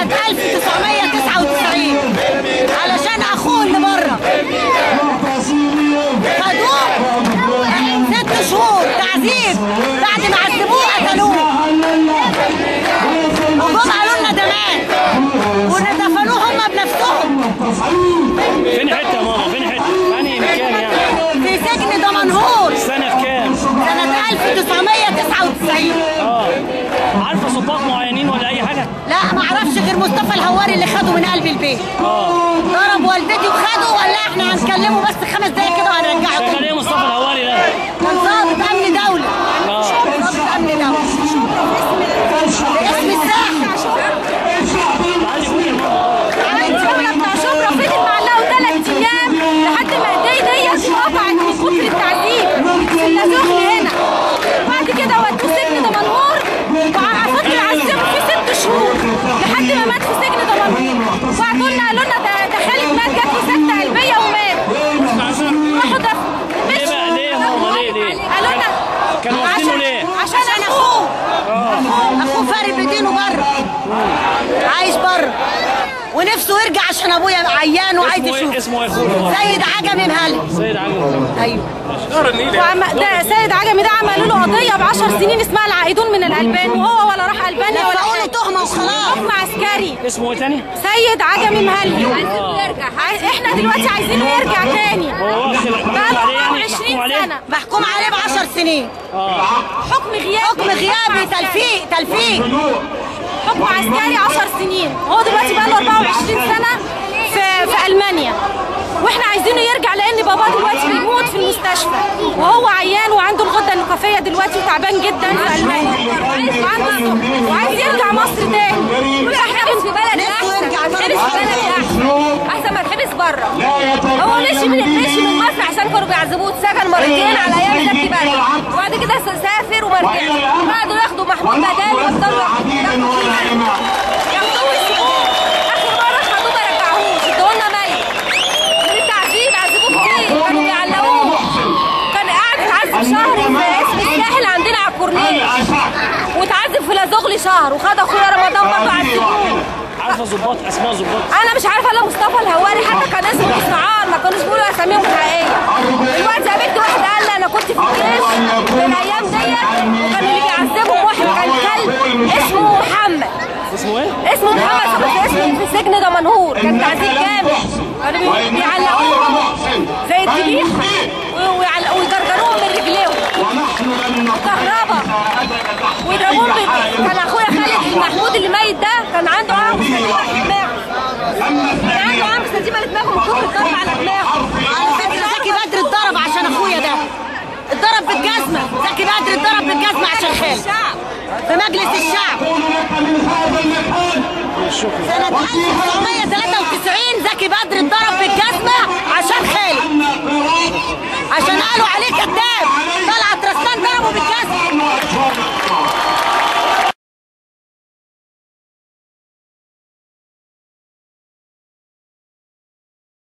1999 علشان اخوه اللي بره خدوه ست شهور تعذيب بعد ما عذبوه قتلوه وجم قالوا لنا ده مات ودفنوه هم بنفسهم فين حته يا ماما فين حته في انهي مكان يعني في سجن دمنهور سنه في كام سنة 1999 اه عارفه ضباط معينين ولا اي حاجه لا ما اعرفش غير مصطفى الهواري اللي خده من قلب البيت اه ضرب والدتي وخده ولا احنا هنكلمه بس خمس دقايق كده وهنرجعه شغال تاني ايه مصطفى الهواري ده كان ضابط امن دولة اه ضابط امن دولة باسم الساحل تعالي قولي يا ماما الشغلة بتاع شبرا فضل معلقه ثلاث ايام لحد ما ايديه ديت اتقطعت من كتر التعذيب في اللازوخي هنا وبعد كده ودوه سجن دمنهور وفضل يعذبه فيه ست شهور لحد ما مات في سجن دمنهور وبعتوا لنا قالوا لنا ده ده خالد مات جات له سكتة قلبية ومات راحوا دف ليه بقى؟ ليه يا ماما؟ ليه؟ ليه؟ قالوا لنا كانوا واخدينه عشان- ليه؟ عشان عشان اخوه اخوه اخوه فارق بدينه بره عايش بره ونفسه يرجع عشان ابويا عيان وعايز اسمه ايه يشوف اسمه ايه اخوه سيد عجمي مهلي سيد علي ايوه وعم... ده سيد عجمي ده عملوا له قضيه ب 10 سنين اسمها العائدون من الالبان وهو ولا راح البانيا ولا فقولوا حاجه تهمه وخلاص حكم عسكري اسمه ايه تاني؟ سيد عجمي مهلي عايزينه يرجع عايز... احنا دلوقتي عايزينه يرجع تاني هو واخد بقاله عليه يعني 24 محكوم عليه؟ سنه محكوم عليه ب 10 سنين اه حكم غيابي حكم غيابي تلفيق تلفيق حكم عسكري 10 سنين هو دلوقتي بقى له 24 سنه في في المانيا واحنا عايزينه يرجع لان باباه دلوقتي بيموت في المستشفى وهو عيان وعنده الغده النخافيه دلوقتي وتعبان جدا في المانيا وعنده السكر وعايز يرجع مصر تاني احنا في بلد نفسه يرجع احسن بلد نحبس في بلد احسن احسن ما نحبس بره هو مشي من مشي من مصر عشان كانوا بيعذبوه اتسجن مرتين على ايام زكي بلد وبعد كده سافر وما رجعش قعدوا ياخدوا محمود بدال ويفضلوا ياخدوا ياخدوه ويسيبوه اخر مره خدوه ما رجعوهوش ادوه لنا ميت من التعذيب عذبوه كتير كانوا بيعلقوه كان قاعد اتعذب شهر في اسم الساحل عندنا على الكورنيش واتعذب في لازوغلي شهر وخد اخويا رمضان برضه عذبوه عارفه ضباط اسماء ضباط انا مش عارفه الا مصطفى الهواري حتى كان اسمه اسمعان ما كانوش بيقولوا اساميهم الحقيقيه دلوقتي قابلت واحد قال لي انا كنت في الجيش في الايام ديت وكان اللي بيعذبهم واحد كان كلب اسمه محمد اسمه ايه؟ اسمه محمد في اسمه في سجن دمنهور كان تعذيب جامد كانوا بي- بيعلقوهم زي الذبيحه و- ويعلق- ويجرجروهم من رجليهم كهربا ويضربوهم بال- كان اخويا خالد محمود اللي ميت ده كان عنده عرق سليمه في دماغه كان عنده عرق سليمه في دماغه من كتر الضرب على دماغه على فكره زكي بدر اتضرب عشان اخويا ده اتضرب بالجزمه زكي بدر اتضرب بالجزمه عشان خالد في مجلس الشعب سنة 1993 زكي بدر اتضرب بالجزمة عشان خالد عشان قالوا عليه كانت